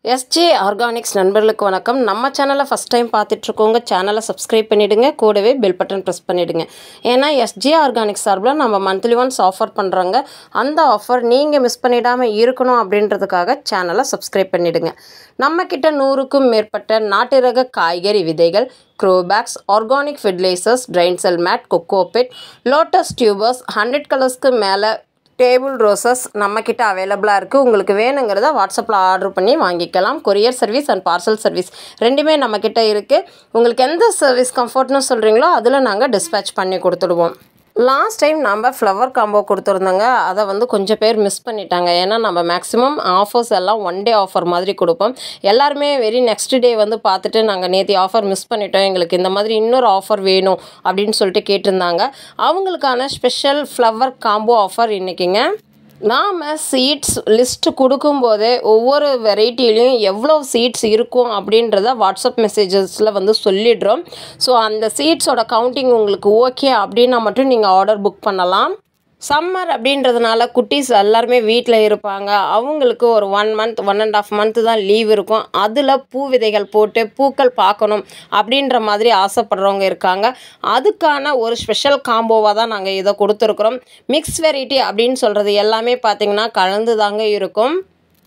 SJ organics நண்பர்களுக்கு வணக்கம் நம்ம சேனலை ஃபஸ்ட் டைம் பார்த்துட்ருக்கோங்க சேனலை சப்ஸ்கிரைப் பண்ணிவிடுங்க கூடவே பெல் பட்டன் ப்ரெஸ் பண்ணிவிடுங்க ஏன்னா எஸ்ஜே ஆர்கானிக்ஸ் சார்பில் நம்ம மந்த்லி ஒன்ஸ் ஆஃபர் பண்ணுறோங்க அந்த ஆஃபர் நீங்கள் மிஸ் பண்ணிடாமல் இருக்கணும் அப்படின்றதுக்காக சேனலை சப்ஸ்கிரைப் பண்ணிவிடுங்க நம்மக்கிட்ட நூறுக்கும் மேற்பட்ட நாட்டு ரக காய்கறி விதைகள் grow bags organic fertilisers drain cell mat cocopeat lotus tubers hundred கலர்ஸ்க்கு மேலே டேபிள் ரோசஸ் நம்மக்கிட்ட அவைலபிளாக இருக்குது உங்களுக்கு வேணுங்கிறத வாட்ஸ்அப்பில் ஆர்டர் பண்ணி வாங்கிக்கலாம் courier service and parcel service ரெண்டுமே நம்மக்கிட்ட இருக்குது உங்களுக்கு எந்த சர்வீஸ் கம்ஃபர்ட்னு சொல்கிறீங்களோ அதில் நாங்கள் டிஸ்பேச் பண்ணி கொடுத்துடுவோம் லாஸ்ட் டைம் நம்ம ஃப்ளவர் காம்போ கொடுத்துருந்தோங்க அதை வந்து கொஞ்சம் பேர் மிஸ் பண்ணிட்டாங்க ஏன்னா நம்ம மேக்ஸிமம் ஆஃபர்ஸ் எல்லாம் ஒன் டே ஆஃபர் மாதிரி கொடுப்போம் எல்லாருமே வெரி நெக்ஸ்ட் டே வந்து பார்த்துட்டு நாங்கள் நேற்று ஆஃபர் மிஸ் பண்ணிட்டோம் எங்களுக்கு இந்த மாதிரி இன்னொரு ஆஃபர் வேணும் அப்படின்னு சொல்லிட்டு கேட்டிருந்தாங்க அவங்களுக்கான ஸ்பெஷல் ஃப்ளவர் காம்போ ஆஃபர் இன்றைக்கிங்க நாம் சீட்ஸ் லிஸ்ட்டு கொடுக்கும்போதே ஒவ்வொரு வெரைட்டிலையும் எவ்வளோ சீட்ஸ் இருக்கும் அப்படின்றத வாட்ஸ்அப் மெசேஜஸில் வந்து சொல்லிடுறோம் ஸோ அந்த சீட்ஸோட கவுண்டிங் உங்களுக்கு ஓகே அப்படின்னா மட்டும் நீங்கள் ஆர்டர் புக் பண்ணலாம் சம்மர் அப்படின்றதுனால குட்டீஸ் எல்லாருமே வீட்டில் இருப்பாங்க அவங்களுக்கு ஒரு one month one and half month தான் லீவ் இருக்கும் அதில் பூ விதைகள் போட்டு பூக்கள் பார்க்கணும் அப்படின்ற மாதிரி ஆசைப்படுறவங்க இருக்காங்க அதுக்கான ஒரு ஸ்பெஷல் காம்போவாக தான் நாங்கள் இதை கொடுத்துருக்குறோம் மிக்ஸ் வெரைட்டி அப்படின்னு சொல்கிறது எல்லாமே பார்த்திங்கன்னா கலந்து தாங்க இருக்கும்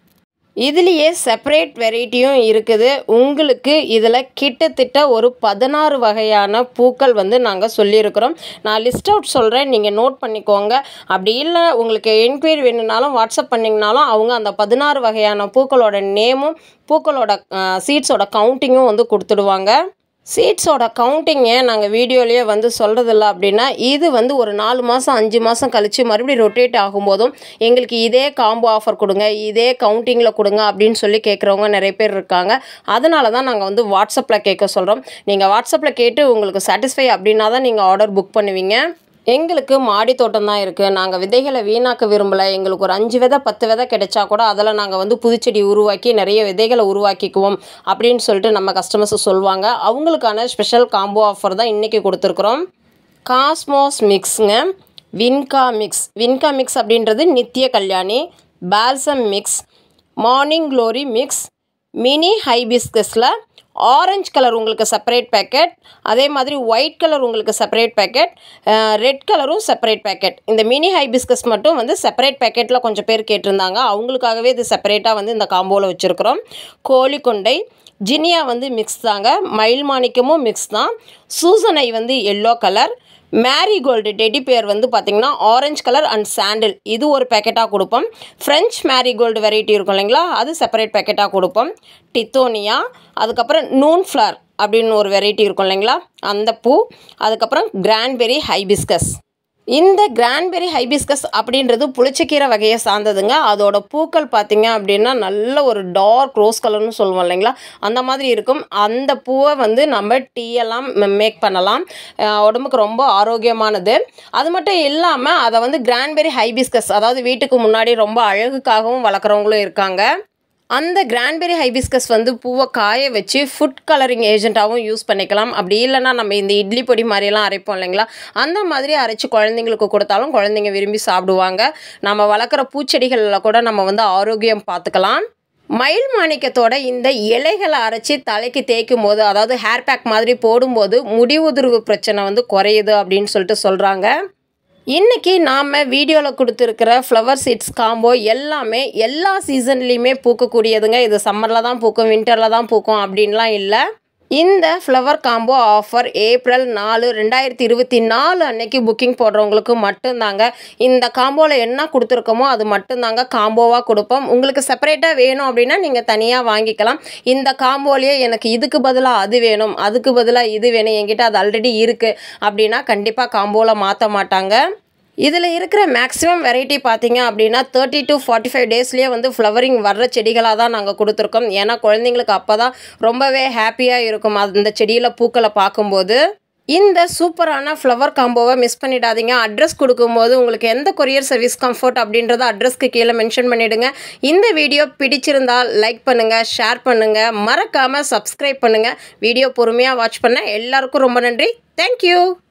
இதுலேயே செப்பரேட் வெரைட்டியும் இருக்குது உங்களுக்கு இதில் கிட்டத்தட்ட ஒரு பதினாறு வகையான பூக்கள் வந்து நாங்கள் சொல்லியிருக்கிறோம் நான் லிஸ்ட் அவுட் சொல்கிறேன் நீங்கள் நோட் பண்ணிக்கோங்க அப்படி இல்லை உங்களுக்கு என்கொயரி வேணும்னாலும் வாட்ஸ்அப் பண்ணிங்கனாலும் அவங்க அந்த பதினாறு வகையான பூக்களோட நேமும் பூக்களோட சீட்ஸோட கவுண்டிங்கும் வந்து கொடுத்துடுவாங்க சீட்ஸோட கவுண்டிங்கை நாங்கள் வீடியோலேயே வந்து சொல்கிறதில்ல அப்படின்னா இது வந்து ஒரு நாலு மாதம் அஞ்சு மாதம் கழித்து மறுபடியும் ரொட்டேட் ஆகும்போதும் எங்களுக்கு இதே காம்போ ஆஃபர் கொடுங்க இதே கவுண்டிங்கில் கொடுங்க அப்படின்னு சொல்லி கேட்குறவங்க நிறைய பேர் இருக்காங்க அதனால தான் நாங்கள் வந்து வாட்ஸ்அப்பில் கேட்க சொல்கிறோம் நீங்கள் வாட்ஸ்அப்பில் கேட்டு உங்களுக்கு சாட்டிஸ்ஃபை அப்படின்னா தான் நீங்கள் ஆர்டர் புக் பண்ணுவீங்க எங்களுக்கு மாடி தோட்டம் தான் இருக்குது நாங்கள் விதைகளை வீணாக்க விரும்பலை எங்களுக்கு ஒரு அஞ்சு விதை பத்து விதை கிடைச்சா கூட அதில் நாங்கள் வந்து புதுச்செடி உருவாக்கி நிறைய விதைகளை உருவாக்கிக்குவோம் அப்படின்னு சொல்லிட்டு நம்ம கஸ்டமர்ஸ் சொல்லுவாங்க அவங்களுக்கான ஸ்பெஷல் காம்போ ஆஃபர் தான் இன்றைக்கி கொடுத்துருக்குறோம் காஸ்மோஸ் மிக்ஸுங்க வின்கா மிக்ஸ் வின்கா மிக்ஸ் அப்படின்றது நித்திய கல்யாணி balsam mix morning glory mix mini ஹைபிஸ்கஸில் ஆரஞ்சு கலர் உங்களுக்கு செப்பரேட் பேக்கெட் அதே மாதிரி ஒயிட் கலர் உங்களுக்கு செப்பரேட் பேக்கெட் ரெட் கலரும் செப்பரேட் பேக்கெட் இந்த மினி ஹைபிஸ்கஸ் மட்டும் வந்து செப்பரேட் பேக்கெட்டில் கொஞ்சம் பேர் கேட்டிருந்தாங்க அவங்களுக்காகவே இது செப்பரேட்டாக வந்து இந்த காம்போவில் வச்சுருக்குறோம் கோழிக்கொண்டை ஜினியா வந்து மிக்ஸ் தாங்க மயில் மாணிக்கமும் மிக்ஸ் தான் சூசனை வந்து yellow colour marigold teddy bear வந்து பார்த்திங்கன்னா ஆரஞ்சு கலர் அண்ட் சாண்டில் இது ஒரு பேக்கெட்டாக கொடுப்போம் ஃப்ரெஞ்ச் மேரிகோல்டு வெரைட்டி இருக்கும் இல்லைங்களா அது செப்பரேட் பேக்கெட்டாக கொடுப்போம் டித்தோனியா அதுக்கப்புறம் நூன் ஃப்ளார் அப்படின்னு ஒரு வெரைட்டி இருக்கும் இல்லைங்களா அந்த பூ அதுக்கப்புறம் கிரான்பெரி ஹைபிஸ்கஸ் இந்த கிரான்பெரி ஹைபிஸ்கஸ் அப்படின்றது புளிச்சக்கீரை வகையை சார்ந்ததுங்க அதோட பூக்கள் பார்த்திங்க அப்படின்னா நல்ல ஒரு டார்க் ரோஸ் கலர்னு சொல்லுவோம் இல்லைங்களா அந்த மாதிரி இருக்கும் அந்த பூவை வந்து நம்ம டீயெல்லாம் மேக் பண்ணலாம் உடம்புக்கு ரொம்ப ஆரோக்கியமானது அது மட்டும் இல்லாமல் அதை வந்து கிரான்பெரி ஹைபிஸ்கஸ் அதாவது வீட்டுக்கு முன்னாடி ரொம்ப அழகுக்காகவும் வளர்க்குறவங்களும் இருக்காங்க அந்த கிரான்பெரி ஹைபிஸ்கஸ் வந்து பூவை காய வச்சு ஃபுட் கலரிங் ஏஜென்ட்டாகவும் யூஸ் பண்ணிக்கலாம் அப்படி இல்லைன்னா நம்ம இந்த இட்லி பொடி மாதிரியெல்லாம் அரைப்போம் இல்லைங்களா அந்த மாதிரி அரைச்சி குழந்தைங்களுக்கு கொடுத்தாலும் குழந்தைங்க விரும்பி சாப்பிடுவாங்க நம்ம வளர்க்குற பூச்செடிகளில் கூட நம்ம வந்து ஆரோக்கியம் பார்த்துக்கலாம் மயில் மாணிக்கத்தோட இந்த இலைகளை அரைச்சி தலைக்கு தேய்க்கும் போது அதாவது ஹேர் பேக் மாதிரி போடும்போது முடி உதிர்வு பிரச்சனை வந்து குறையுது அப்படின்னு சொல்லிட்டு சொல்கிறாங்க இன்றைக்கி நாம் வீடியோவில் கொடுத்துருக்கிற ஃப்ளவர் சீட்ஸ் காம்போ எல்லாமே எல்லா சீசன்லேயுமே பூக்கக்கூடியதுங்க இது சம்மரில் தான் பூக்கும் வின்டரில் தான் பூக்கும் அப்படின்லாம் இல்லை இந்த ஃப்ளவர் காம்போ ஆஃபர் ஏப்ரல் நாலு ரெண்டாயிரத்தி இருபத்தி நாலு அன்னைக்கு புக்கிங் போடுறவங்களுக்கு மட்டும்தாங்க இந்த காம்போவில் என்ன கொடுத்துருக்கோமோ அது மட்டும்தாங்க காம்போவாக கொடுப்போம் உங்களுக்கு செப்பரேட்டாக வேணும் அப்படின்னா நீங்கள் தனியாக வாங்கிக்கலாம் இந்த காம்போலேயே எனக்கு இதுக்கு பதிலாக அது வேணும் அதுக்கு பதிலாக இது வேணும் என்கிட்ட அது ஆல்ரெடி இருக்குது அப்படின்னா கண்டிப்பாக காம்போவில் மாற்ற மாட்டாங்க இதில் இருக்கிற மேக்ஸிமம் வெரைட்டி பார்த்தீங்க அப்படின்னா தேர்ட்டி டு ஃபார்ட்டி ஃபைவ் டேஸ்லேயே வந்து ஃப்ளவரிங் வர்ற செடிகளாக தான் நாங்கள் கொடுத்துருக்கோம் ஏன்னா குழந்தைங்களுக்கு அப்போ தான் ரொம்பவே ஹாப்பியாக இருக்கும் அந்த செடியில் பூக்களை பார்க்கும்போது இந்த சூப்பரான ஃப்ளவர் காம்போவை மிஸ் பண்ணிடாதீங்க அட்ரஸ் கொடுக்கும்போது உங்களுக்கு எந்த கொரியர் சர்வீஸ் கம்ஃபர்ட் அப்படின்றத அட்ரஸ்க்கு கீழே மென்ஷன் பண்ணிவிடுங்க இந்த வீடியோ பிடிச்சிருந்தால் லைக் பண்ணுங்கள் ஷேர் பண்ணுங்கள் மறக்காமல் சப்ஸ்கிரைப் பண்ணுங்கள் வீடியோ பொறுமையாக வாட்ச் பண்ண எல்லாருக்கும் ரொம்ப நன்றி தேங்க்யூ